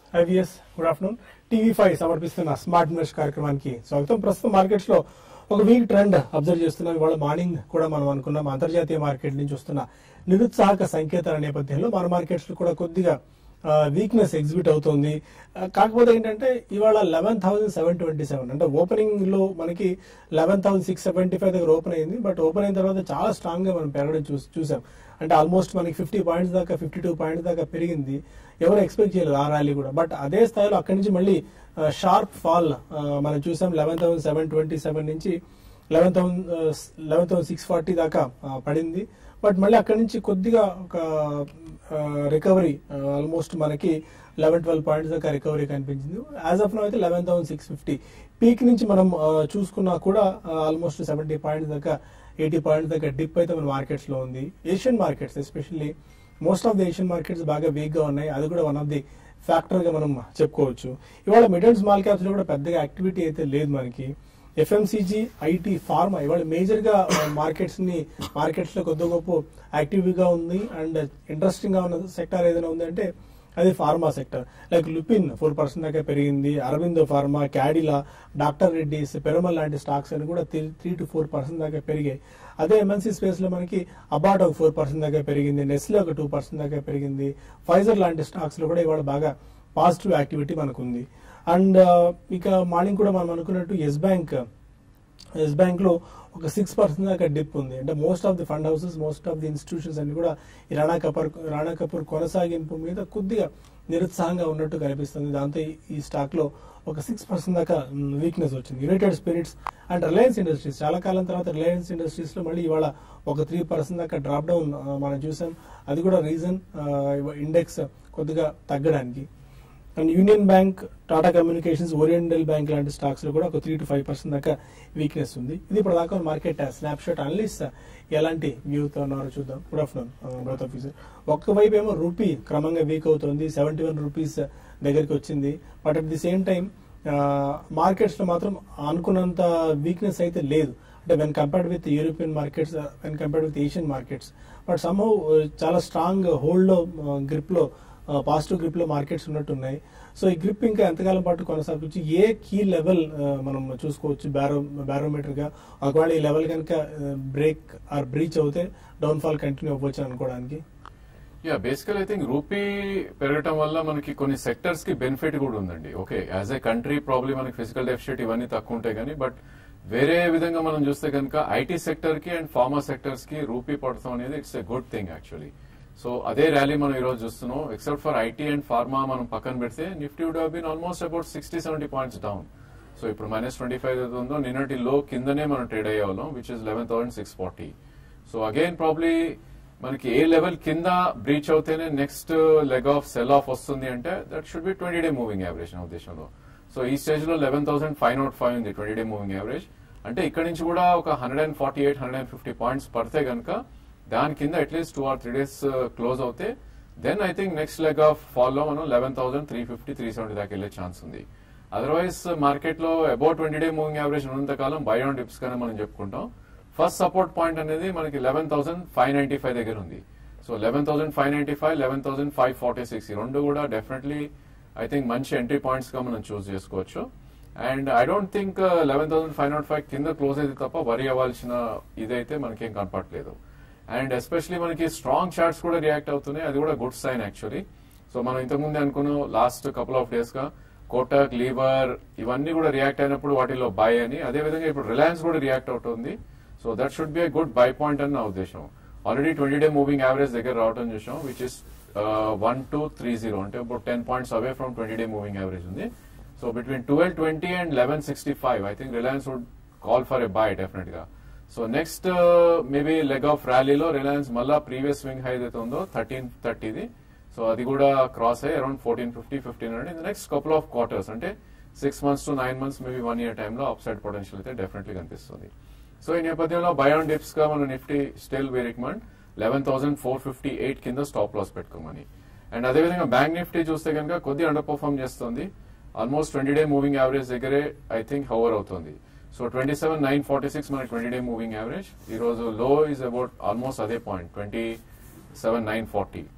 IVS good afternoon TV five సమర్పిస్తున్న smart invest కార్యక్రమానికి స్వాగతం ప్రస్తుతం మార్కెట్స్ లో ఒక వీక్ ట్రెండ్ అబ్జర్వ్ చేస్తున్నాం ఇవాళ మార్నింగ్ కూడా మనం అనుకున్నాం అంతర్జాతీయ మార్కెట్ నుంచి వస్తున్న నిరుత్సాహక సంకేతాల నేపథ్యంలో మన మార్కెట్స్ లో కూడా కొద్దిగా వీక్నెస్ ఎగ్జిబిట్ అవుతుంది ఆ, కాకపోతే ఏంటంటే ఇవాళ eleven thousand seven twenty seven అంటే ఓపెనింగ్ లో మనకి eleven thousand six seventy five దగ్గర ఓపెన్ అయింది బట్ ఓపెన్ అయిన తర్వాత చాలా స్ట్రాంగ్ గా మనం పెరగడం చూసి చూసాం అంటే ఆల్మోస్ట్ మనకి ఫిఫ్టీ పాయింట్స్ దాకా ఫిఫ్టీ టూ పాయింట్స్ దాకా పెరిగింది ఎవరు ఎక్స్పెక్ట్ చేయలేదు ఆ ర్యాలీ కూడా బట్ అదే స్థాయిలో అక్కడి నుంచి మళ్ళీ షార్ప్ ఫాల్ మనం చూసాం eleven thousand seven twenty seven నుంచి eleven thousand eleven thousand six forty దాకా ఆ, పడింది బట్ మళ్ళీ అక్కడి నుంచి కొద్దిగా ఒక రికవరీ ఆల్మోస్ట్ మనకి లెవెన్ ట్వెల్వ్ పాయింట్స్ దాకా రికవరీ కనిపించింది యాజ్ ఆఫ్ నో అయితే eleven thousand six fifty peak నుంచి మనం ఆ, చూసుకున్నా కూడా ఆల్మోస్ట్ సెవెంటీ పాయింట్స్ దాకా ఎయిటీ పాయింట్స్ దాకా డిప్ అయితే మన మార్కెట్స్ లో ఉంది Asian markets especially most of the Asian markets బాగా వీక్ గా ఉన్నాయి అది కూడా వన్ ఆఫ్ ది ఫ్యాక్టర్ గా మనం చెప్పుకోవచ్చు ఇవాళ మిడ్ అండ్ స్మాల్ క్యాప్స్ లో కూడా పెద్దగా యాక్టివిటీ అయితే లేదు మనకి ఎఫ్ఎంసీజీ ఐటీ ఫార్మా ఇవాళ మేజర్ గా మార్కెట్స్ ని మార్కెట్స్ లో కొద్ది గొప్ప యాక్టివ్ గా ఉంది అండ్ ఇంట్రెస్టింగ్ గా ఉన్న సెక్టర్ ఏదైనా ఉందంటే అది pharma sector like Lupin four percent దాకా పెరిగింది అరవిందో ఫార్మా క్యాడిలా డాక్టర్ రెడ్డిస్ పెరమల్ లాంటి స్టాక్స్ అని కూడా త్రీ టు ఫోర్ పర్సెంట్ దాకా పెరిగాయి అదే ఎంఎన్సీ స్పేస్ లో మనకి అబాట్ ఒక ఫోర్ పర్సెంట్ దాకా పెరిగింది నెస్లే ఒక టూ పర్సెంట్ దాకా పెరిగింది ఫైజర్ లాంటి స్టాక్స్ లో కూడా ఇవాళ బాగా పాజిటివ్ యాక్టివిటీ మనకు ఉంది అండ్ ఇక మార్నింగ్ కూడా మనం అనుకున్నట్టు ఎస్ బ్యాంక్ ఎస్ బ్యాంక్ లో ఒక సిక్స్ పర్సెంట్ దాకా డిప్ ఉంది అంటే most of the fund houses most of the institutions అన్ని కూడా ఈ రాణా కపూర్ రాణా కపూర్ కొనసాగింపు మీద కొద్దిగా నిరుత్సాహంగా ఉన్నట్టు కనిపిస్తుంది దాంతో ఈ- ఈ స్టాక్ లో ఒక సిక్స్ పర్సెంట్ దాకా వీక్నెస్ వచ్చింది United Spirits and Reliance Industries చాలా కాలం తర్వాత రిలయన్స్ ఇండస్ట్రీస్ లో మళ్ళీ ఇవాళ ఒక త్రీ పర్సెంట్ దాకా డ్రాప్ డౌన్ మనం చూసాం అది కూడా రీజన్ ఇండెక్స్ కొద్దిగా తగ్గడానికి and Union Bank Tata Communications Oriental Bank లాంటి స్టాక్స్ లో కూడా ఒక త్రీ టు ఫైవ్ పర్సెంట్ దాకా వీక్నెస్ ఉంది ఇది ఇప్పుడు దాకా మార్కెట్ స్నాప్ షాట్ అనలిస్ట్ ఎలాంటి వ్యూతో ఉన్నారో చూద్దాం గుడ్ ఆఫ్టర్నూన్ బౌత్ ఆఫీసర్ ఒక్కవైపు ఏమో రూపీ క్రమంగా వీక్ అవుతుంది సెవెంటీ వన్ రూపీస్ దగ్గరికి వచ్చింది but at the same time markets లో మాత్రం అనుకున్నంత వీక్నెస్ అయితే లేదు అంటే when compared with European markets when compared with Asian markets but some చాలా స్ట్రాంగ్ హోల్డ్ లో గ్రిప్ లో పాజిటివ్ గ్రిప్ లో మార్కెట్స్ ఉన్నట్టున్నాయి సో ఈ గ్రిప్ ఇంకా ఎంతకాలం పాటు కొనసాగవచ్చు ఏ కీ లెవెల్ మనం చూసుకోవచ్చు బ్యారో బ్యారోమీటర్ గా ఒకవేళ ఈ లెవెల్ కనుక బ్రేక్ ఆర్ బ్రీచ్ అవుతే డౌన్ ఫాల్ కంటిన్యూ అవ్వచ్చు అనుకోవడానికి యా బేసికల్ ఐ థింక్ రూపీ పెరగటం వల్ల మనకి కొన్ని సెక్టర్స్ కి బెనిఫిట్ కూడా ఉందండి okay as a country problem మనకి ఫిజికల్ డెఫిషిట్ ఇవన్నీ తక్కువ ఉంటాయి కానీ బట్ వేరే విధంగా మనం చూస్తే కనుక ఐటీ సెక్టర్ కి అండ్ ఫార్మా సెక్టర్స్ కి రూపీ పడతాం అనేది it's a good thing actually so అదే ర్యాలీ మనం ఈ రోజు చూస్తున్నాం except for IT and pharma మనం పక్కన పెడితే Nifty would have been almost about sixty seventy points down so ఇప్పుడు మైనస్ ట్వంటీ ఫైవ్ ఏదైతే ఉందో నిన్నటి లో కిందనే మనం ట్రేడ్ అయ్యే వాళ్ళం which is eleven thousand six forty so again probably మనకి ఏ లెవెల్ కింద బ్రీచ్ అవుతేనే next leg of sell off వస్తుంది అంటే that should be twenty day moving average నా ఉద్దేశంలో సో ఈ స్టేజ్ లో eleven thousand five nought five ఉంది ట్వంటీ డే మూవింగ్ యావరేజ్ అంటే ఇక్కడ నుంచి కూడా ఒక hundred and forty eight hundred and fifty points పడితే కనుక దాని కింద at least two or three days close అవుతే then I think next leg of fall లో మనం eleven thousand three fifty three seventy దాకా వెళ్ళే ఛాన్స్ ఉంది అదర్వైజ్ మార్కెట్ లో about twenty day moving average ఉన్నంత కాలం బై ఆన్ డిప్స్ గానే మనం చెప్పుకుంటాం ఫస్ట్ సపోర్ట్ పాయింట్ అనేది మనకి eleven thousand five ninety five దగ్గర ఉంది so eleven thousand five ninety five eleven thousand five forty six ఈ రెండు కూడా డెఫినెట్లీ ఐ థింక్ మంచి ఎంట్రీ పాయింట్స్ గా మనం చూస్ చేసుకోవచ్చు and I don't think eleven thousand five nought five కింద క్లోజ్ అయితే తప్ప వరి అవ్వాల్సిన ఇదైతే మనకేం కనపట్లేదు అండ్ ఎస్పెషలీ మనకి స్ట్రాంగ్ చార్ట్స్ కూడా రియాక్ట్ అవుతున్నాయి అది కూడా గుడ్ సైన్ యాక్చువల్లీ సో మనం ఇంతకుముందే అనుకున్నాం లాస్ట్ కపుల్ ఆఫ్ డేస్ గా కోటక్ లీవర్ ఇవన్నీ కూడా రియాక్ట్ అయినప్పుడు వాటిలో బై అని అదే విధంగా ఇప్పుడు రిలయన్స్ కూడా రియాక్ట్ అవుతుంది so that should be good buy point అని నా ఉద్దేశం already twenty day moving average దగ్గర రావడం చూసాం which is one two three zero అంటే ఇప్పుడు ten points away from twenty day moving average ఉంది so between twelve twenty and eleven sixty five I think Reliance would call for a buy definite గా so next maybe leg of ర్యాలీలో Reliance మళ్ళా previous swing high ఏదైతే ఉందో thirteen థర్టీది so అది కూడా cross అయ్యి around fourteen fifty fifteen hundred in next couple of quarters అంటే six months to nine months maybe one year టైంలో అప్ సైడ్ పొటెన్షియల్ అయితే డెఫినెట్లీ కనిపిస్తుంది సో ఈ నేపథ్యంలో బయాన్ డిప్స్ గా మన Nifty still we recommend eleven thousand four fifty eight కింద stop loss పెట్టుకోమని అండ్ అదేవిధంగా బ్యాంక్ నిఫ్టీ చూస్తే కనుక కొద్ది అండర్ పర్ఫార్మ్ చేస్తుంది almost twenty day moving average దగ్గరే ఐ థింక్ హవర్ అవుతుంది so twenty seven nine forty six మన ట్వంటీ డే మూవింగ్ యావరేజ్ ఈ రోజు లో ఈజ్ అబౌట్ ఆల్మోస్ట్ అదే point twenty seven nine forty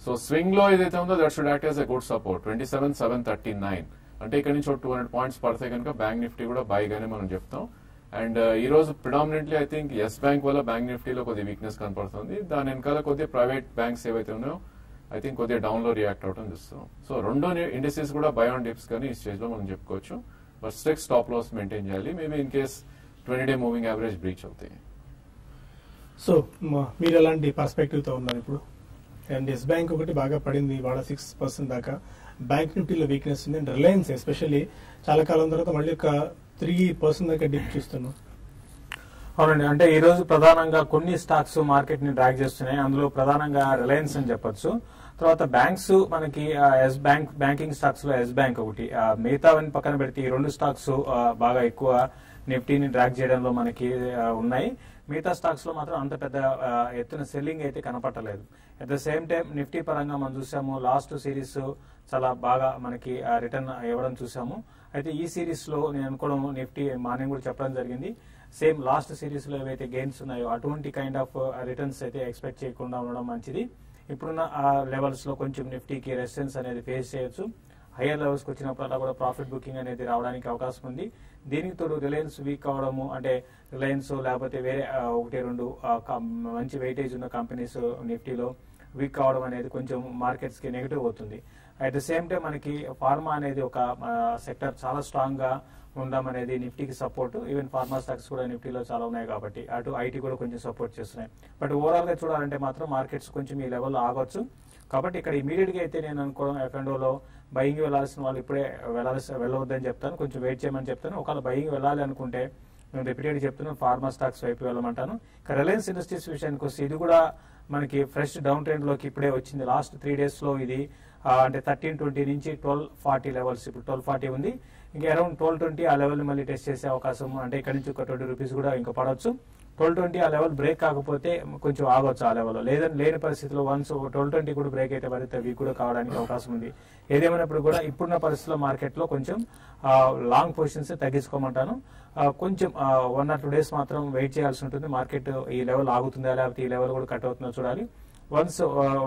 so swing లో ఏదైతే ఉందో that should act as a good support twenty seven seven thirty nine అంటే ఇక్కడ నుంచి ఒక టూ హండ్రెడ్ పాయింట్స్ పడితే కనుక బ్యాంక్ నిఫ్టీ కూడా బై గానే మనం చెప్తాం అండ్ ఈ రోజు predominantly I think Yes Bank వల్ల బ్యాంక్ నిఫ్టీలో కొద్దిగా వీక్నెస్ కనపడుతుంది దాని వెనకాల కొద్దిగా ప్రైవేట్ బ్యాంక్స్ ఏవైతే ఉన్నాయో ఐ థింక్ కొద్దిగా డౌన్ లో రియాక్ట్ అవడం చూస్తున్నాం సో రెండు ఇండస్ట్రీస్ కూడా బై ఆన్ డిప్స్ కానీ ఈ స్టేజ్ లో మనం చెప్పుకోవచ్చు but strict stop loss maintain చేయాలి maybe in case twenty day moving average breach అవుతాయి సో మ- మీరు ఎలాంటి పర్స్పెక్టివ్ తో ఉన్నారు ఇప్పుడు అండ్ ఎస్ బ్యాంక్ ఒకటి బాగా పడింది ఇవాళ సిక్స్ పర్సెంట్ దాకా బ్యాంక్ నిఫ్టీలో వీక్నెస్ ఉంది అండ్ రిలయన్స్ ఎస్పెషల్లీ చాలా కాలం తర్వాత మళ్ళీ ఒక త్రీ పర్సెంట్ దాకా డిప్ చూస్తున్నాం అవునండి అంటే ఈ రోజు ప్రధానంగా కొన్ని స్టాక్స్ మార్కెట్ ని డ్రాగ్ చేస్తున్నాయి అందులో ప్రధానంగా రిలయన్స్ అని చెప్పొచ్చు తర్వాత బ్యాంక్స్ మనకి ఎస్ బ్యాంక్ బ్యాంకింగ్ స్టాక్స్ లో ఎస్ బ్యాంక్ ఒకటి ఆ, మిగతావన్నీ పక్కన పెడితే ఈ రెండు స్టాక్స్ ఆ, బాగా ఎక్కువ నిఫ్టీని డ్రాగ్ చేయడంలో మనకి ఆ, ఉన్నాయి మిగతా స్టాక్స్ లో మాత్రం అంత పెద్ద ఆ, ఎత్తున సెల్లింగ్ అయితే కనపట్టలేదు at the same time Nifty పరంగా మనం చూసాము లాస్ట్ సిరీస్ చాలా బాగా మనకి రిటర్న్ ఇవ్వడం చూసాము అయితే ఈ సిరీస్ లో నేను అనుకోవడం నిఫ్టీ మార్నింగ్ కూడా చెప్పడం జరిగింది సేమ్ లాస్ట్ సిరీస్ లో ఏవైతే గెయిన్స్ ఉన్నాయో అటువంటి కైండ్ ఆఫ్ రిటర్న్స్ అయితే ఎక్స్పెక్ట్ చేయకుండా ఉండడం మంచిది ఇప్పుడున్న ఆ లెవెల్స్ లో కొంచెం నిఫ్టీకి రెసిస్టెన్స్ అనేది ఫేస్ చేయొచ్చు హైయర్ లెవెల్స్ కి వచ్చినప్పుడల్లా కూడా ప్రాఫిట్ బుకింగ్ అనేది రావడానికి అవకాశం ఉంది దీనికి తోడు రిలయన్స్ వీక్ అవడము అంటే రిలయన్స్ లేకపోతే వేరే ఆ, ఒకటి రెండు ఆ, కం- మంచి వెయిటేజ్ ఉన్న కంపెనీస్ నిఫ్టీలో వీక్ అవడం అనేది కొంచెం మార్కెట్స్ కి నెగిటివ్ అవుతుంది అట్ ద సేమ్ టైం మనకి ఫార్మా అనేది ఒక సెక్టర్ చాలా స్ట్రాంగ్ గా ఉండడం అనేది నిఫ్టీకి సపోర్ట్ ఈవెన్ ఫార్మా స్టాక్స్ కూడా నిఫ్టీలో చాలా ఉన్నాయి కాబట్టి అటు ఐటీ కూడా కొంచెం సపోర్ట్ చేస్తున్నాయి బట్ ఓవరాల్ గా చూడాలంటే మాత్రం మార్కెట్స్ కొంచెం ఈ లెవెల్లో ఆగొచ్చు కాబట్టి ఇక్కడ ఇమీడియట్ గా అయితే నేను అనుకోవడం ఎఫ్ఎండోలో బయింగ్ వెళ్ళాల్సిన వాళ్ళు ఇప్పుడే వెళ్ళాల్సి వెళ్ళవద్దని చెప్తాను కొంచెం వెయిట్ చేయమని చెప్తాను ఒకవేళ బయింగ్ వెళ్ళాలి అనుకుంటే నేను రిపీటెడ్ చెప్తున్నాను ఫార్మా స్టాక్స్ వైపు వెళ్ళమంటాను ఇక రిలయన్స్ ఇండస్ట్రీస్ విషయానికి వస్తే ఇది కూడా మనకి ఫ్రెష్ డౌన్ ట్రెండ్ లోకి ఇప్పుడే వచ్చింది లాస్ట్ త్రీ డేస్ లో ఇది ఆ, అంటే థర్టీన్ ట్వంటీ నుంచి ట్వెల్వ్ ఫార్టీ లెవెల్స్ ఇప్పుడు ట్వెల్వ్ ఫార్టీ ఉంది ఇంకా అరౌండ్ ట్వెల్వ్ ట్వంటీ ఆ లెవెల్ మళ్ళీ టెస్ట్ చేసే అవకాశం అంటే ఇక్కడ నుంచి ఒక ట్వంటీ రూపీస్ కూడా ఇంకా పడవచ్చు ట్వెల్వ్ ట్వంటీ ఆ లెవెల్ బ్రేక్ కాకపోతే కొంచెం ఆగొచ్చు ఆ లెవెల్ లేదని లేని పరిస్థితిలో వన్స్ ట్వెల్వ్ ట్వంటీ కూడా బ్రేక్ అయితే మరింత వీక్ కూడా కావడానికి అవకాశం ఉంది ఏదేమైనప్పుడు కూడా ఇప్పుడున్న పరిస్థితుల్లో మార్కెట్ లో కొంచెం లాంగ్ పొజిషన్స్ తగ్గించుకోమంటాను ఆ, కొంచెం వన్ ఆర్ టూ డేస్ మాత్రం వెయిట్ చేయాల్సి ఉంటుంది మార్కెట్ ఈ లెవెల్ ఆగుతుందా లేకపోతే ఈ లెవెల్ కూడా కట్ అవుతుందో చూడాలి once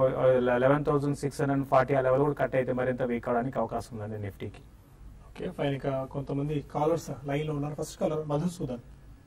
eleven thousand six hundred forty ఆ లెవెల్ కూడా కట్ అయితే మరింత వీక్ అవడానికి అవకాశం ఉందండి నిఫ్టీకి ఓకే ఫైన్ ఇక కొంతమంది కాలర్స్ లైన్ లో ఉన్నారు ఫస్ట్ కాలర్ మధుసూదన్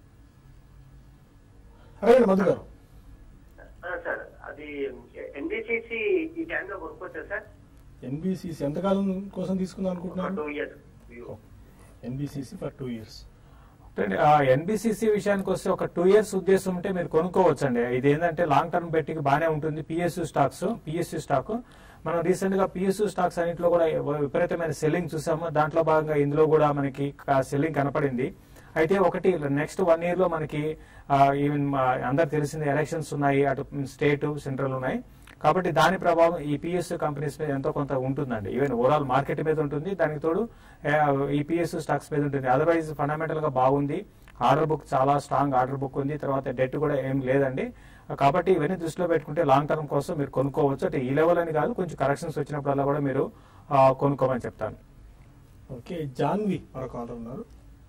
అడగండి మధు గారు ఆ, సార్ అది ఎన్బిసిసి ఈ టైంలో కొనుక్కోవచ్చా సార్ ఎన్బిసిసి ఎంతకాలం కోసం తీసుకుందాం ఒక అనుకుంటున్నారు two years NBCC for two years NBCC విషయానికి వస్తే ఒక టూ ఇయర్స్ ఉద్దేశం ఉంటే మీరు కొనుక్కోవచ్చు అండి ఇది ఏంటంటే లాంగ్ టర్మ్ బెట్టింగ్ బాగానే ఉంటుంది పిఎస్యు స్టాక్స్ పిఎస్యు స్టాక్ మనం రీసెంట్ గా పిఎస్యు స్టాక్స్ అన్నింటిలో కూడా విపరీతమైన సెల్లింగ్ చూసాము దాంట్లో భాగంగా ఇందులో కూడా మనకి సెల్లింగ్ కనపడింది అయితే ఒకటి నెక్స్ట్ వన్ ఇయర్ లో మనకి ఈవెన్ అందరు తెలిసింది ఎలక్షన్స్ ఉన్నాయి అటు స్టేట్ సెంట్రల్ ఉన్నాయి కాబట్టి దాని ప్రభావం ఈ పిఎస్యు కంపెనీస్ మీద ఎంతో కొంత ఉంటుందండి ఈవెన్ ఓవరాల్ మార్కెట్ మీద ఉంటుంది దానికి తోడు ఆ, ఈ పిఎస్యు స్టాక్స్ మీద ఉంటుంది అదర్వైజ్ ఫండమెంటల్ గా బాగుంది ఆర్డర్ బుక్ చాలా స్ట్రాంగ్ ఆర్డర్ బుక్ ఉంది తర్వాత డెట్ కూడా ఏం లేదండి కాబట్టి ఇవన్నీ దృష్టిలో పెట్టుకుంటే లాంగ్ టర్మ్ కోసం మీరు కొనుక్కోవచ్చు అంటే ఈ లెవెల్ అని కాదు కొంచెం కరెక్షన్స్ వచ్చినప్పుడల్లా కూడా మీరు ఆ, కొనుక్కోమని చెప్తాను ఓకే జాన్వి మరో కాలర్ ఉన్నారు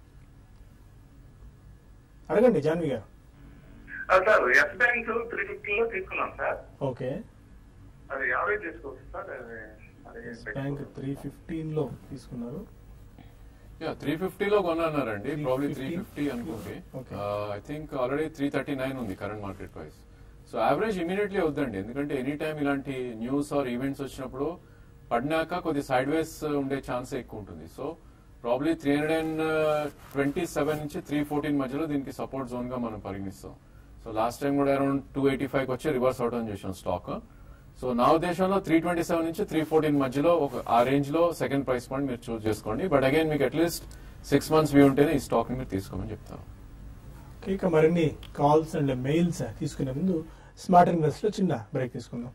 అడగండి జాన్వి గారు సార్ ఎస్ బ్యాంక్ త్రీ ఫిఫ్టీలో తీసుకున్నాం సార్ ఓకే అది యావరేజ్ తీసుకోవచ్చు సార్ అది అది బ్యాంక్ త్రీ ఫిఫ్టీన్ లో తీసుకున్నారు యా త్రీ ఫిఫ్టీలో కొన్నారండి ప్రాబ్లీ త్రీ 350? ఫిఫ్టీ అనుకుంటే Okay. I think already three thirty nine ఉంది current market price so average immediately వద్దండి ఎందుకంటే ఎనీ టైం ఇలాంటి న్యూస్ ఆర్ ఈవెంట్స్ వచ్చినప్పుడు పడినాక కొద్ది సైడ్ వేస్ ఉండే ఛాన్స్ ఎక్కువ ఉంటుంది so probably three hundred and twenty seven నుంచి త్రీ ఫోర్టీన్ మధ్యలో దీనికి సపోర్ట్ జోన్ గా మనం పరిగణిస్తాం సో లాస్ట్ టైం కూడా అరౌండ్ టూ ఎయిటీ ఫైవ్ వచ్చి రివర్స్ అవడం చేసాం స్టాక్ సో నా ఉద్దేశంలో త్రీ ట్వంటీ సెవెన్ నుంచి త్రీ ఫోర్టీన్ మధ్యలో ఒక ఆ రేంజ్ లో సెకండ్ ప్రైస్ పాయింట్ మీరు చూస్ చేసుకోండి బట్ అగైన్ మీకు అట్లీస్ట్ సిక్స్ మంత్స్ వ్యూ ఉంటేనే ఈ స్టాక్ ని మీరు తీసుకోమని చెప్తాను ఓకే, ఇక మరిన్ని కాల్స్ అండ్ మెయిల్స్ తీసుకునే ముందు స్మార్ట్ ఇన్వెస్ట్ లో చిన్న బ్రేక్ తీసుకుందాం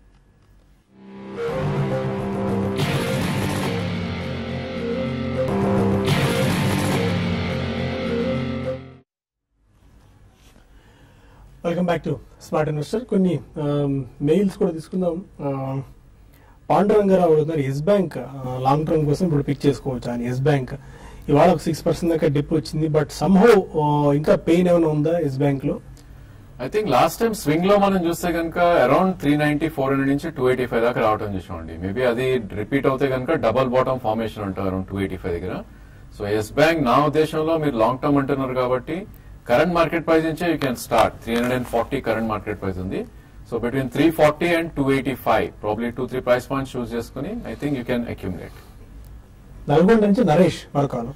welcome back to smart investor కొన్ని మెయిల్స్ కూడా తీసుకుందాం ఆ, పాండురంగారావు అడుగుతున్నారు ఎస్ బ్యాంక్ లాంగ్ టర్మ్ కోసం ఇప్పుడు పిక్ చేసుకోవచ్చు అని ఎస్ బ్యాంక్ ఇవాళ ఒక సిక్స్ పర్సెంట్ దాకా డిప్ వచ్చింది బట్ సమ్హౌ ఇంకా పెయిన్ ఏమైనా ఉందా ఎస్ బ్యాంక్ లో I think last time swing లో మనం చూస్తే కనుక around three ninety four hundred నుంచి టూ ఎయిటీ ఫైవ్ దాకా రావడం చూసామండి మేబీ అది రిపీట్ అవుతే కనుక డబల్ బాటమ్ ఫార్మేషన్ అంటారు అరౌండ్ టూ ఎయిటీ ఫైవ్ దగ్గర సో ఎస్ బ్యాంక్ నా ఉద్దేశంలో మీరు లాంగ్ టర్మ్ అంటున్నారు కాబట్టి కరెంట్ మార్కెట్ ప్రైస్ నుంచే you can start three hundred and forty current market price ఉంది so between three forty and two eighty five probably two three price points choose చేసుకుని I think you can accumulate Nalgonda నుంచి నరేష్ మరొకాను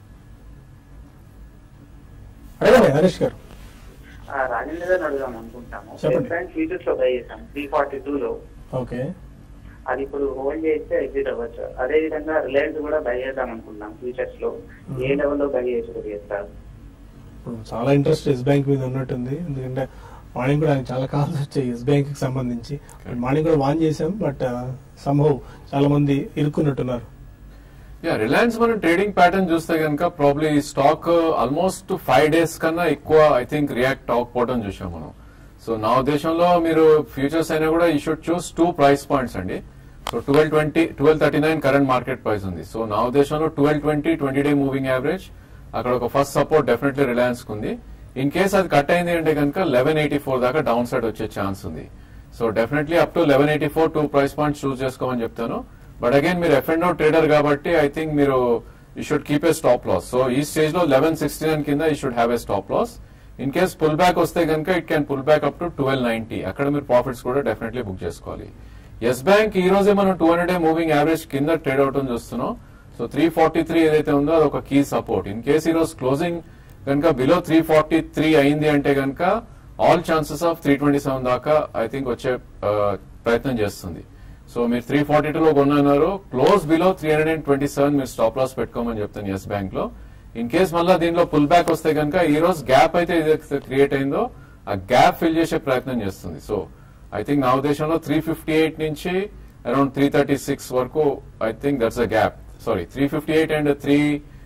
అడగండి నరేష్ గారు ఆ, రాజేంద్ర గారిని అడుగుదాం అనుకుంటాము చెప్పండి. బ్యాంక్ ఫ్యూచర్స్ లో బై చేసాం త్రీ ఫార్టీ టూ లో ఓకే అది ఇప్పుడు హోల్డ్ చేస్తే ఎగ్జిట్ అవ్వచ్చు అదే విధంగా రిలయన్స్ కూడా బై చేద్దాం అనుకుంటున్నాం ఫ్యూచర్స్ లో ఏ లెవెల్ లో బై చేసి చేస్తారు ఇప్పుడు చాలా ఇంట్రెస్ట్ ఎస్ బ్యాంక్ మీద ఉన్నట్టుంది ఎందుకంటే మార్నింగ్ కూడా ఆయనకు చాలా కాల్స్ వచ్చాయి ఎస్ బ్యాంక్ కి సంబంధించి మార్నింగ్ కూడా వాన్ చేశాం బట్ సంభవ్ చాలా మంది ఇరుక్కున్నట్టున్నారు యా రిలయన్స్ మనం ట్రేడింగ్ ప్యాటర్న్ చూస్తే కనుక ప్రాబ్లీ ఈ స్టాక్ ఆల్మోస్ట్ ఫైవ్ డేస్ కన్నా ఎక్కువ ఐ థింక్ రియాక్ట్ అవ్వకపోవడం చూసాం మనం సో నా ఉద్దేశంలో మీరు ఫ్యూచర్స్ అయినా కూడా ఈ should choose two price points అండి so twelve twenty twelve thirty nine current market price ఉంది సో నా ఉద్దేశంలో twelve twenty twenty day moving average అక్కడ ఒక ఫస్ట్ సపోర్ట్ డెఫినెట్లీ రిలయన్స్ ఉంది ఇన్ కేస్ అది కట్ అయింది అంటే కనుక లెవెన్ ఎయిటీ ఫోర్ దాకా డౌన్ సైడ్ వచ్చే ఛాన్స్ ఉంది so definitely up to eleven eighty four two price points choose చేసుకోమని చెప్తాను బట్ అగైన్ మీరు ఎఫ్ అండ్ ట్రేడర్ కాబట్టి ఐ థింక్ మీరు you should keep a stop loss so ఈ stage లో లెవెన్ సిక్స్టీ నైన్ కింద you should have a stop loss in case pull back వస్తే కనుక it can pull back up to twelve ninety అక్కడ మీరు profits కూడా definitely book చేసుకోవాలి Yes Bank ఈ రోజే మనం టూ హండ్రెడ్ మూవింగ్ యావరేజ్ కింద ట్రేడ్ అవటం చూస్తున్నాం సో త్రీ ఫార్టీ త్రీ ఏదైతే ఉందో అది ఒక కీ సపోర్ట్ ఇన్ కేస్ ఈ రోజు క్లోజింగ్ కనుక బిలో త్రీ ఫార్టీ త్రీ అయింది అంటే కనుక all chances of three twenty seven దాకా ఐ థింక్ వచ్చే ఆ, ప్రయత్నం చేస్తుంది సో మీరు త్రీ ఫార్టీ టూ లో కొన్నారు close below three hundred and twenty seven మీరు స్టాప్ లాస్ పెట్టుకోమని చెప్తాను ఎస్ బ్యాంక్ లో ఇన్ కేస్ మళ్ళీ దీనిలో పుల్ బ్యాక్ వస్తే కనుక ఈ రోజు గ్యాప్ అయితే ఏదైతే క్రియేట్ అయిందో ఆ గ్యాప్ ఫిల్ చేసే ప్రయత్నం చేస్తుంది సో ఐ థింక్ నా ఉద్దేశంలో త్రీ ఫిఫ్టీ ఎయిట్ నుంచి అరౌండ్ త్రీ థర్టీ సిక్స్ వరకు I think that's a gap sorry three fifty eight and three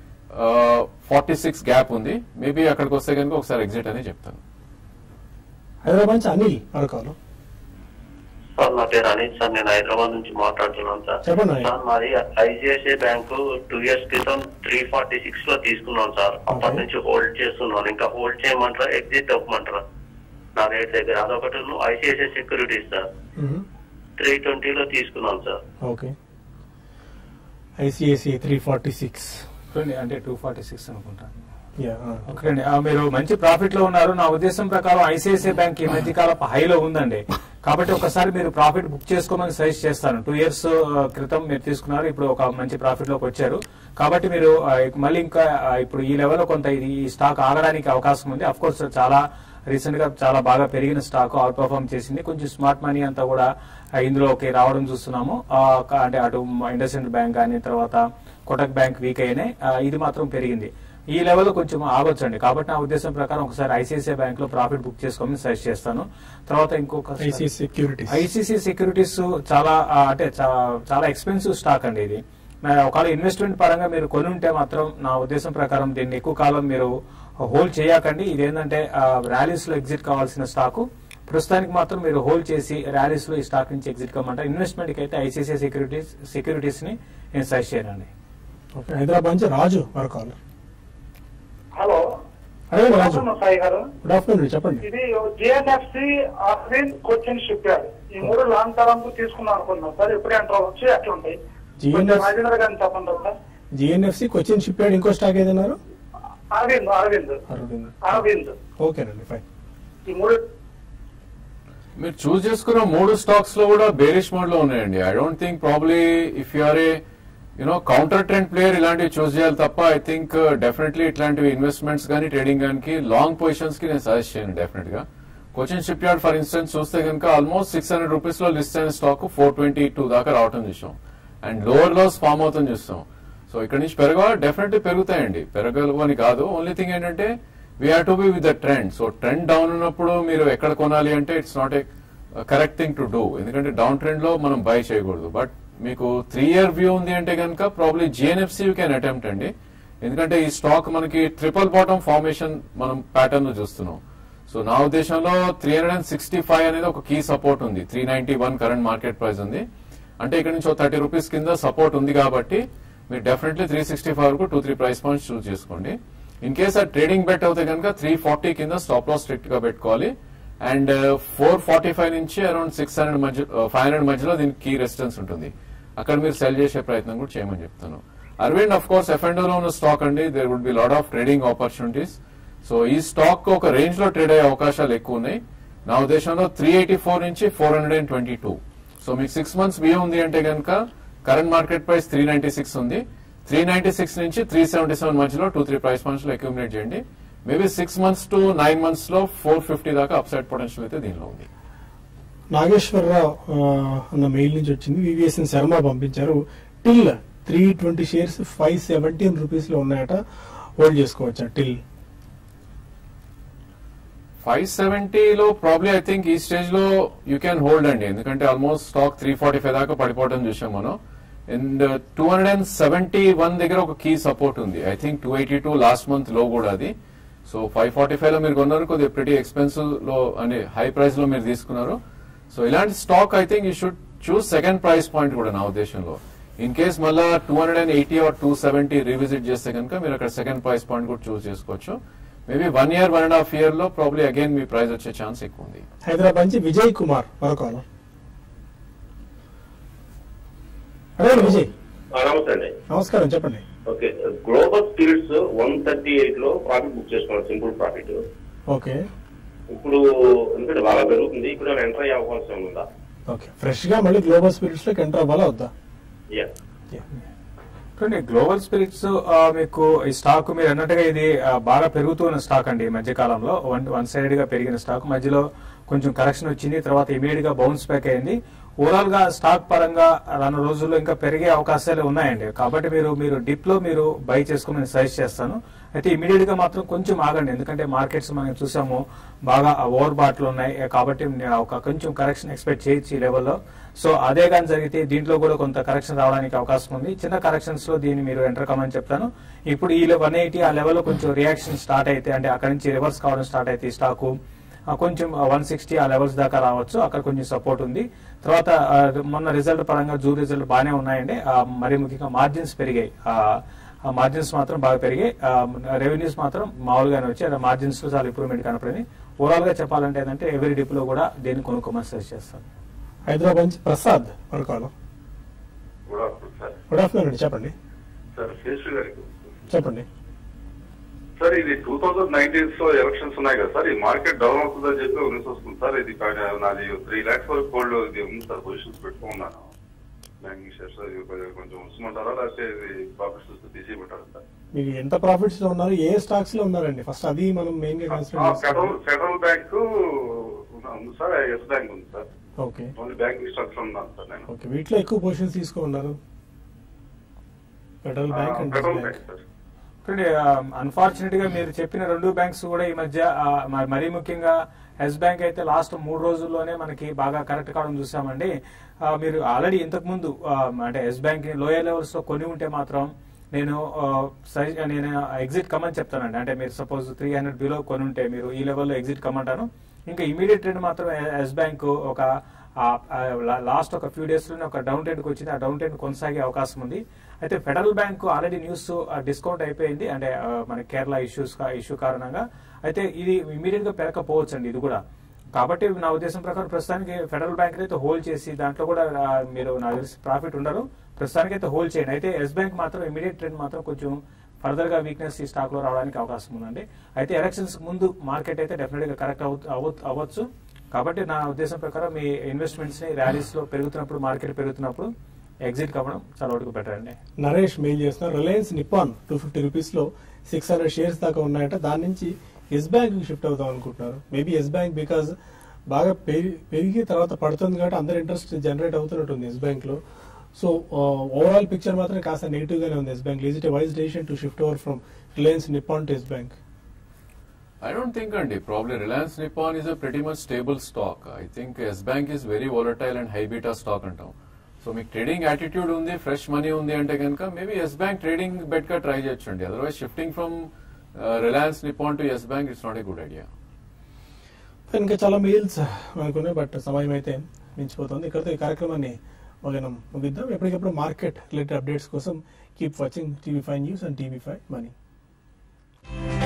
forty six gap ఉంది మేబీ అక్కడికి వస్తే కనుక ఒకసారి ఎగ్జిట్ అని చెప్తాను హైదరాబాద్ నుంచి అనిల్ మరొకాలు సార్ నా పేరు అనిల్ సార్ నేను హైదరాబాద్ నుంచి మాట్లాడుతున్నాను సార్ చెప్పండి అనిల్. సార్ మాది ఐసిఐసిఐ బ్యాంకు టూ ఇయర్స్ క్రితం త్రీ ఫార్టీ సిక్స్ లో తీసుకున్నాను సార్ అప్పటి Okay. నుంచి హోల్డ్ చేస్తున్నాను ఇంకా హోల్డ్ చేయమంటారా ఎగ్జిట్ అవ్వమంటారా నా రేట్ దగ్గర అదొకటి ఐసిఐసిఐ సెక్యూరిటీస్ సార్ మ్మ్. త్రీ ట్వంటీలో తీసుకున్నాను sir okay ICICI three forty six చూడండి అంటే టూ ఫార్టీ సిక్స్ అనుకుంటాను యా ఓకే అండి ఆ, మీరు మంచి ప్రాఫిట్ లో ఉన్నారు నా ఉద్దేశం ప్రకారం ఐసిఐసిఐ బ్యాంక్ ఈ మధ్య కాలం హైలో ఉందండి కాబట్టి ఒకసారి మీరు ప్రాఫిట్ బుక్ చేసుకోమని సజెస్ట్ చేస్తాను టూ ఇయర్స్ క్రితం మీరు తీసుకున్నారు ఇప్పుడు ఒక మంచి ప్రాఫిట్ లోకి వచ్చారు కాబట్టి మీరు ఆ, మళ్ళీ ఇంకా ఆ, ఇప్పుడు ఈ లెవెల్లో కొంత ఇది ఈ స్టాక్ ఆగడానికి అవకాశం ఉంది అఫ్ కోర్స్ చాలా రీసెంట్ గా చాలా బాగా పెరిగిన స్టాక్ అవుట్ పర్ఫార్మ్ చేసింది కొంచెం స్మార్ట్ మనీ అంతా కూడా ఆ, ఇందులోకి రావడం చూస్తున్నాము ఆ, క- అంటే అటు ఇండస్ఇండ్ బ్యాంక్ కానీ తర్వాత కోటక్ బ్యాంక్ వీక్ అయినాయి ఆ, ఇది మాత్రం పెరిగింది ఈ లెవెల్లో కొంచెం ఆగొచ్చండి కాబట్టి నా ఉద్దేశం ప్రకారం ఒకసారి ఐసిఐసిఐ బ్యాంక్ లో ప్రాఫిట్ బుక్ చేసుకోమని సజెస్ట్ చేస్తాను తర్వాత ఇంకొక ఐసిఐసి సెక్యూరిటీస్ ఐసిసి సెక్యూరిటీస్ చాలా ఆ, అంటే చా- చాలా ఎక్స్పెన్సివ్ స్టాక్ అండి ఇది మరి ఒకవేళ ఇన్వెస్ట్మెంట్ పరంగా మీరు కొని ఉంటే మాత్రం నా ఉద్దేశం ప్రకారం దీన్ని ఎక్కువ కాలం మీరు హోల్డ్ చేయకండి ఇదేంటంటే ర్యాలీస్ లో ఎగ్జిట్ కావాల్సిన స్టాక్ ప్రస్తుతానికి మాత్రం మీరు హోల్డ్ చేసి ర్యాలీస్ లో ఈ స్టాక్ నుంచి ఎగ్జిట్ కమ్మంటారు ఇన్వెస్ట్మెంట్ కి అయితే ఐసిసిఐ సెక్యూరిటీస్ సెక్యూరిటీస్ ని నేను సజెస్ట్ చేయనండి ఓకే హైదరాబాద్ నుంచి రాజు మరొకాలు హలో అడగండి రాజు అవును సాయి గారు గుడ్ ఆఫ్టర్నూన్ చెప్పండి ఇది GNFC Arvind Cochin shipyard ఈ మూడు లాంగ్ టర్మ్ కు తీసుకుందాం అనుకుంటున్నాం సార్ ఎప్పుడు ఎంటర్ అవ్వచ్చు ఎట్లా ఉంటాయి GNF కొంచెం రాజేంద్ర గారిని చెప్పండి sir GNFC Cochin shipyard ఇంకో స్టాక్ ఏదన్నారు అరవింద్ అరవింద్ అరవింద్ అరవింద్ ఓకేనండి ఫైన్ ఈ మూడు మీరు చూస్ చేసుకున్న మూడు స్టాక్స్ లో కూడా బేరిష్ మోడ్ లో ఉన్నాయండి I don't think probably if you are a you know counter trend player ఇలాంటివి చూస్ చేయాలి తప్ప ఐ థింక్ డెఫినెట్లీ ఇట్లాంటివి ఇన్వెస్ట్మెంట్స్ కానీ ట్రేడింగ్ కానీ లాంగ్ పొజిషన్స్ కి నేను సజెస్ట్ చేయను డెఫినెట్ గా Cochin shipyard for instance చూస్తే కనుక ఆల్మోస్ట్ సిక్స్ హండ్రెడ్ రూపీస్ లో లిస్ట్ అయిన స్టాక్ ఫోర్ ట్వంటీ టూ దాకా రావటం చూసాం అండ్ లోవర్ లాస్ ఫామ్ అవుతుంది చూస్తాం సో ఇక్కడ నుంచి పెరగ డెఫినెట్లీ పెరుగుతాయండి పెరగలవు అని కాదు ఓన్లీ థింగ్ ఏంటంటే we have to be with the trend so trend down ఉన్నప్పుడు మీరు ఎక్కడ కొనాలి అంటే it's not a correct thing to do ఎందుకంటే డౌన్ ట్రెండ్ లో మనం బై చేయకూడదు బట్ మీకు త్రీ ఇయర్ వ్యూ ఉంది అంటే కనుక probably GNFC you can attempt అండి ఎందుకంటే ఈ స్టాక్ మనకి ట్రిపుల్ బాటమ్ ఫార్మేషన్ మనం ప్యాటర్న్ లో చూస్తున్నాం సో నా ఉద్దేశంలో three hundred and sixty five అనేది ఒక కీ సపోర్ట్ ఉంది three ninety one current market price ఉంది అంటే ఇక్కడ నుంచి థర్టీ రూపీస్ కింద సపోర్ట్ ఉంది కాబట్టి మీరు డెఫినెట్లీ త్రీ సిక్స్టీ ఫైవ్ వరకు two three price points choose చేసుకోండి ఇన్ కేస్ ఆ ట్రేడింగ్ బెట్ అవుతే కనుక త్రీ ఫార్టీ కింద స్టాప్ లాస్ స్ట్రిక్ట్ గా పెట్టుకోవాలి అండ్ ఫోర్ ఫార్టీ ఫైవ్ నుంచి అరౌండ్ సిక్స్ హండ్రెడ్ మధ్య ఫైవ్ హండ్రెడ్ మధ్యలో దీనికి కీ రెసిస్టెన్స్ ఉంటుంది అక్కడ మీరు సెల్ చేసే ప్రయత్నం కూడా చేయమని చెప్తాను అరవింద్ అఫ్ కోర్స్ ఎఫ్ లో ఉన్న స్టాక్ అండి there would be lot of trading opportunities so ఈ స్టాక్ ఒక రేంజ్ లో ట్రేడ్ అయ్యే అవకాశాలు ఎక్కువ ఉన్నాయి నా ఉద్దేశంలో త్రీ ఎయిటీ ఫోర్ నుంచి four hundred and twenty two so మీకు సిక్స్ మంత్స్ బియ్యం ఉంది అంటే కనుక current market price three ninety six ఉంది త్రీ నైన్టీ సిక్స్ నుంచి త్రీ సెవెంటీ సెవెన్ మధ్యలో టూ త్రీ ప్రైస్ పాయింట్స్ లో అక్యూమిలేట్ చేయండి maybe six months to nine months లో ఫోర్ ఫిఫ్టీ దాకా అప్సైడ్ పొటెన్షియల్ అయితే దీనిలో ఉంది నాగేశ్వరరావు ఆ, అన్న మెయిల్ నుంచి వచ్చింది వివిఎస్ఎన్ శర్మ పంపించారు till three twenty shares five seventeen rupees లో ఉన్నాయట హోల్డ్ చేసుకోవచ్చా టిల్ ఫైవ్ సెవెంటీలో ప్రాబ్లీ ఐ థింక్ ఈ స్టేజ్ లో యూ క్యాన్ హోల్డ్ అండి ఎందుకంటే almost stock three forty five దాకా పడిపోవడం చూసాం మనం and two hundred and seventy one దగ్గర ఒక కీ సపోర్ట్ ఉంది I think two eighty two last month లో కూడా అది సో ఫైవ్ ఫార్టీ ఫైవ్ లో మీరు కొన్నారు కొద్దిగా ప్రతి ఎక్స్పెన్సివ్ లో అంటే హై ప్రైస్ లో మీరు తీసుకున్నారు సో ఇలాంటి stock I think you should choose second price point కూడా నా ఉద్దేశంలో ఇన్ కేస్ మళ్ళా two hundred and eighty or two seventy revisit చేస్తే కనుక మీరు అక్కడ సెకండ్ ప్రైస్ పాయింట్ కూడా చూస్ చేసుకోవచ్చు maybe one year one and half year లో ప్రాబ్లీ అగైన్ మీ ప్రైస్ వచ్చే ఛాన్స్ ఎక్కువ ఉంది హైదరాబాద్ నుంచి విజయ్ కుమార్ మరొక caller. అడగండి విజయ్ నమస్తే అండి నమస్కారం చెప్పండి okay global spirits one thirty eight లో ప్రాఫిట్ బుక్ చేసుకున్నాను సింపుల్ ప్రాఫిట్ ఓకే ఇప్పుడు ఎందుకంటే బాగా పెరుగుతుంది ఇప్పుడు ఎంటర్ అయ్యే అవకాశం ఉందా ఓకే ఫ్రెష్ గా మళ్ళీ గ్లోబల్ స్పిరిట్స్ లోకి ఎంటర్ అవ్వాలా వద్దా యా చూడండి గ్లోబల్ స్పిరిట్స్ ఆ, మీకు ఈ స్టాక్ మీరు అన్నట్టుగా ఇది ఆ, బాగా పెరుగుతున్న స్టాక్ అండి ఈ మధ్య కాలంలో వన్ వన్ సైడ్ గా పెరిగిన స్టాక్ మధ్యలో కొంచెం కరెక్షన్ వచ్చింది తర్వాత ఇమీడియట్ గా బౌన్స్ బ్యాక్ అయింది ఓవరాల్ గా స్టాక్ పరంగా రాను రోజుల్లో ఇంకా పెరిగే అవకాశాలు ఉన్నాయండి కాబట్టి మీరు మీరు డిప్ లో మీరు బై చేసుకోమని సజెస్ట్ చేస్తాను అయితే ఇమీడియట్ గా మాత్రం కొంచెం ఆగండి ఎందుకంటే మార్కెట్స్ మనం చూసాము బాగా ఓవర్ బాట్లు ఉన్నాయి కాబట్టి ఒక కొంచెం కరెక్షన్ ఎక్స్పెక్ట్ చేయొచ్చు ఈ లెవెల్లో సో అదే కానీ జరిగితే దీంట్లో కూడా కొంత కరెక్షన్ రావడానికి అవకాశం ఉంది చిన్న కరెక్షన్స్ లో దీన్ని మీరు ఎంటర్ కమని చెప్తాను ఇప్పుడు ఈ వన్ ఎయిటీ ఆ లెవెల్లో కొంచెం రియాక్షన్ స్టార్ట్ అయితే అంటే అక్కడ నుంచి రివర్స్ కావడం స్టార్ట్ అయితే ఈ స్టాకు ఆ, కొంచెం వన్ సిక్స్టీ ఆ లెవెల్స్ దాకా రావచ్చు అక్కడ కొంచెం సపోర్ట్ ఉంది తర్వాత ఆ, మొన్న రిజల్ట్ పరంగా జూ రిజల్ట్ బాగానే ఉన్నాయండి ఆ, మరి ముఖ్యంగా మార్జిన్స్ పెరిగాయి ఆ, ఆ మార్జిన్స్ మాత్రం బాగా పెరిగాయి రెవెన్యూస్ మాత్రం మామూలుగానే వచ్చి ఆ మార్జిన్స్ లో చాలా ఇంప్రూవ్మెంట్ కనపడింది ఓవరాల్ గా చెప్పాలంటే ఏంటంటే ఎవరి డిప్ లో కూడా దేన్ని కొనుక్కోమని సజెస్ట్ చేస్తాను హైదరాబాద్ నుంచి ప్రసాద్ మరొక caller. Good afternoon sir good afternoon అండి చెప్పండి సార్ శేషు గారికి చెప్పండి సార్ ఇది టూ థౌజండ్ నైన్టీన్ లో ఎలక్షన్స్ ఉన్నాయి కదా సార్ ఈ మార్కెట్ డౌన్ అవుతుందని చెప్పి న్యూస్ వస్తుంది సార్ ఇది కా- నాది త్రీ లాక్స్ వరకు గోల్డ్ ఇది ఉంది సార్ పొజిషన్స్ పెట్టుకున్నాను బ్యాంకింగ్ షేర్స్ ఇవి కొంచెం- కొంచెం ఉంచమంటారా లేకపోతే ఇది ప్రాఫిట్స్ వస్తే తీసేయమంటారా సార్ మీరు ఎంత ప్రాఫిట్స్ లో ఉన్నారు ఏ స్టాక్స్ లో ఉన్నారండి ఫస్ట్ అది మనం మెయిన్ గా కన్సిడర్ ఫెడరల్ చేసుకోవాలి ఫెడరల్ బ్యాంక్ ఉంది సార్ ఎస్ బ్యాంక్ ఉంది sir okay only banking stocks లో ఉన్నాను సార్ నేను ఓకే వీటిలో ఎక్కువ పొజిషన్స్ తీసుకున్నారు Federal Bank and Federal Bank bank sir చూడండి అన్ఫార్చునేట్ గా మీరు చెప్పిన రెండు బ్యాంక్స్ కూడా ఈ మధ్య ఆ, మ- మరీ ముఖ్యంగా ఎస్ బ్యాంక్ అయితే లాస్ట్ మూడు రోజుల్లోనే మనకి బాగా కరెక్ట్ కావడం చూసామండి ఆ, మీరు ఆల్రెడీ ఇంతకు ముందు ఆ, అంటే ఎస్ బ్యాంక్ ని లోయర్ లెవెల్స్ లో కొని ఉంటే మాత్రం నేను ఆ, సజె- నేను ఎగ్జిట్ కమని చెప్తానండి అంటే మీరు సపోజ్ త్రీ హండ్రెడ్ బిలో కొని ఉంటే మీరు ఈ లెవెల్లో ఎగ్జిట్ కమంటాను ఇంకా ఇమీడియట్ ట్రెండ్ మాత్రం ఎస్ బ్యాంక్ ఒక లాస్ట్ ఒక ఫ్యూ డేస్ లోనే ఒక డౌన్ ట్రెండ్ వచ్చింది ఆ డౌన్ ట్రెండ్ కొనసాగే అవకాశం ఉంది అయితే Federal Bank already news discount అయిపోయింది అంటే ఆ, మన కేరళ ఇష్యూస్ ఇష్యూ కారణంగా అయితే ఇది ఇమీడియట్ గా పెరగకపోవచ్చు అండి ఇది కూడా కాబట్టి నా ఉద్దేశం ప్రకారం ప్రస్తుతానికి ఫెడరల్ బ్యాంక్ అయితే హోల్డ్ చేసి దాంట్లో కూడా ఆ, మీరు నాకు తెలిసి ప్రాఫిట్ ఉండరు ప్రస్తుతానికి అయితే హోల్డ్ చేయండి అయితే ఎస్ బ్యాంక్ మాత్రం ఇమీడియట్ ట్రెండ్ మాత్రం కొంచెం ఫర్దర్ గా వీక్నెస్ ఈ స్టాక్ లో రావడానికి అవకాశం ఉందండి అయితే ఎలక్షన్స్ ముందు మార్కెట్ అయితే డెఫినెట్ గా కరెక్ట్ అవ్వచ్చు కాబట్టి నా ఉద్దేశం ప్రకారం మీ ఇన్వెస్ట్మెంట్స్ ని ర్యాలీస్ లో పెరుగుతున్నప్పుడు మార్కెట్ పెరుగుతున్నప్పుడు ఎగ్జిట్ కావడం చాలా వరకు బెటర్ అండి నరేష్ మెయిల్ చేస్తున్నారు Reliance Nippon two fifty rupees లో సిక్స్ హండ్రెడ్ షేర్స్ దాకా ఉన్నాయట దాని నుంచి ఎస్ బ్యాంక్ షిఫ్ట్ అవుదాం అనుకుంటున్నారు మేబీ ఎస్ బ్యాంక్ బికాజ్ బాగా పెరిగి పెరిగి తర్వాత పడుతుంది కాబట్టి అందరు ఇంట్రెస్ట్ జనరేట్ అవుతున్నట్టుంది ఎస్ బ్యాంక్ లో సో ఓవరాల్ పిక్చర్ మాత్రం కాస్త నెగిటివ్ గానే ఉంది Yes Bank is it wise decision to shift over from Reliance Nippon to Yes Bank I don't think, Andy. Probably Reliance Nippon is a pretty much stable stock. I think S Bank is very volatile and high beta stock అంటాం so మీకు trading attitude ఉంది fresh money ఉంది అంటే కనుక maybe Yes Bank trading bet గా try చేయొచ్చండి otherwise shifting from Reliance Nippon to Yes Bank it's not a good idea ఇంకా చాలా మెయిల్స్ అనుకున్నాయి బట్ సమయం అయితే మించిపోతుంది ఇక్కడతో ఈ కార్యక్రమాన్ని మనం ముగిద్దాం ఎప్పటికప్పుడు మార్కెట్ రిలేటెడ్ అప్డేట్స్ కోసం keep watching TV five news and TV five money